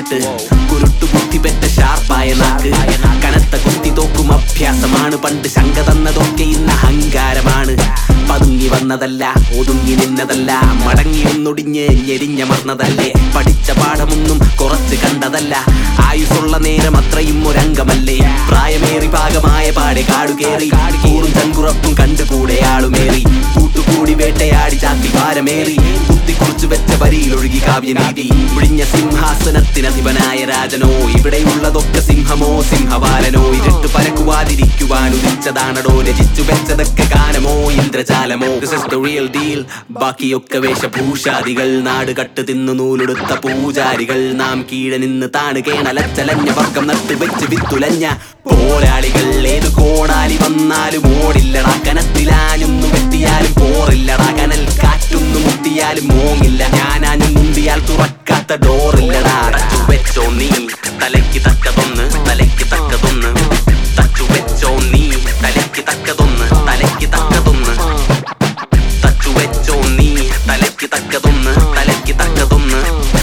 പാട്ട് കുരുട്ടു ബുദ്ധി പെറ്റ ഷാർപ്പായ നാക്ക് കനത്ത കുത്തി തോക്കും അഭ്യാസമാണ് പണ്ട് ശങ്ക തന്നതൊക്കെ ഇന്ന് അഹങ്കാരമാണ് പതുങ്ങി വന്നതല്ല ഒതുങ്ങി നിന്നതല്ല മടങ്ങി ഒന്നൊടിഞ്ഞ് ഞെരിഞ്ഞമർന്നതല്ലേ പഠിച്ച പാഠമൊന്നും കുറച്ച് കണ്ടതല്ല ആയുസുള്ള നേരം അത്രയും ഒരംഗമല്ലേ പ്രായമേറി പാകമായ പാടെ കാടുകേറി കൂറും ചങ്കുറപ്പും കണ്ടുകൂടെ ആളുമേറി കൂട്ടുകൂടി വേട്ടയാടി ചാക്കി ഭാരമേറി കുത്തിക്കുറിച്ചു വെച്ച വരിയിലൊഴുകി കാവ്യനീതി ഒഴിഞ്ഞ സിംഹാസനത്തിനധിപനായ രാജനോ ഇവിടെയുള്ളതൊക്കെ സിംഹമോ സിംഹവാലനോ ഇരുട്ട് പരക്കുവാതിരിക്കുവാൻ ഉദിച്ചതാണടോ രചിച്ചു വെച്ചതൊക്കെ ഗാനമോ ഇന്ദ്രജാലമോ This is the real deal ബാക്കിയൊക്കെ വേഷഭൂഷാദികൾ നാട് കട്ട് തിന്നു നൂലെടുത്ത പൂജാരികൾ നാം കീഴെ നിന്ന് താണ് കേണലച്ചലഞ്ഞ വർഗം നട്ട് വെച്ച് വിത്തുലഞ്ഞ പോരാളികൾ ഏത് കോടാലി വന്നാലും ഓടില്ലടാ കനത്തിലാഞ്ഞൊന്നു വെട്ടിയാലും പോറില്ലടാ കനൽ കാറ്റൊന്നു മുട്ടിയാലും മോങ്ങില്ല ഞാനാഞ്ഞു മുന്തിയാൽ തുറക്കാത്ത ഡോറില്ലടാ തച്ചു വെച്ചോ നീ തലയ്ക്ക് തക്കതൊന്ന് തലയ്ക്ക് തക്കതൊന്ന് തച്ചു വെച്ചോ നീ തലയ്ക്ക് തക്കതൊന്ന് തലയ്ക്ക് തക്കതൊന്ന് തച്ചു വെച്ചോ നീ തലയ്ക്ക് തക്കതൊന്ന് തലയ്ക്ക് തക്കതൊന്ന്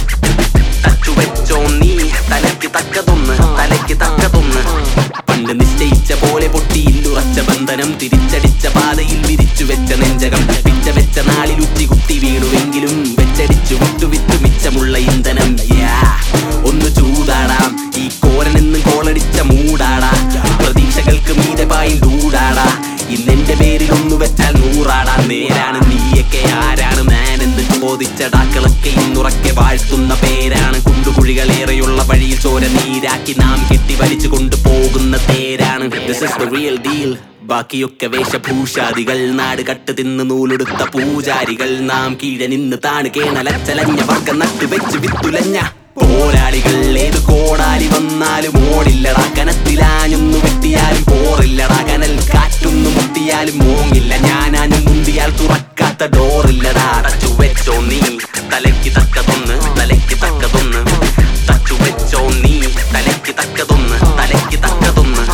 തച്ചു വെച്ചോ നീ തലയ്ക്ക് തക്കതൊന്ന് തലയ്ക്ക് തക്കതൊന്ന് പണ്ട് നിശ്ചയിച്ച പോലെ പൊട്ടിയില്ലുറച്ച ബന്ധനം തിരിച്ചടിച്ച പാതയിൽ വിരിച്ചു വെച്ച നെഞ്ചകം പിച്ച വെച്ച നാളിൽ ഉച്ചി കുത്തി വീണുവെങ്കിലും വെച്ചടിച്ചു വിട്ടു വിറ്റു മിച്ചമുള്ള ഇന്ധനം Yeah. ഒന്ന് ചൂടാടാം ഈ കോരനെന്ന് കോളടിച്ച മൂടാടാ പ്രതീക്ഷകൾക്ക് മീതെ പായി ഡൂടാടാ ഇന്നെന്റെ പേരിൽ ഒന്ന് വെച്ചാൽ നൂറാടാ നേരാണ് നീയൊക്കെ ആരാണ് മാൻ എന്ന് ചോദിച്ച ഡാക്കളൊക്കെ ഇന്നുറക്കെ വാഴ്ത്തുന്ന പേരാണ് കുണ്ടുകുഴികളേറെയുള്ള വഴിയിൽ ചോര നീരാക്കി നാം കെട്ടി വലിച്ചു കൊണ്ടുപോകുന്ന തേരാണ് this is the real deal ബാക്കിയൊക്കെ വേഷഭൂഷാദികൾ നാട് കട്ട് തിന്ന് നൂലെടുത്ത പൂജാരികൾ നാം കീഴെ നിന്ന് താണ് കേണലച്ചലഞ്ഞ വർഗം നട്ട് വെച്ച് വിത്തുലഞ്ഞ പോരാളികൾ ഏത് കോടാലി വന്നാലും ഓടില്ലടാ കനത്തിലാഞ്ഞൊന്നു വെട്ടിയാലും പോറില്ലടാ കനൽ കാറ്റൊന്നു മുട്ടിയാലും മോങ്ങില്ല ഞാനാഞ്ഞു മുന്തിയാൽ തുറക്കാത്ത ഡോറില്ലടാ തച്ചു വെച്ചോ നീ തലയ്ക്ക് തക്കതൊന്ന് തലയ്ക്ക് തക്കതൊന്ന് തച്ചു വെച്ചോ നീ തലയ്ക്ക് തക്കതൊന്ന് തലയ്ക്ക് തക്കതൊന്ന്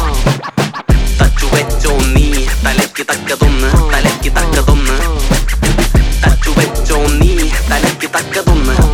തച്ചു വെച്ചോ നീ തലയ്ക്ക് തക്കതൊന്ന് തലയ്ക്ക് തക്കതൊന്ന് തച്ചു വെച്ചോ നീ തലയ്ക്ക് തക്കതൊന്ന്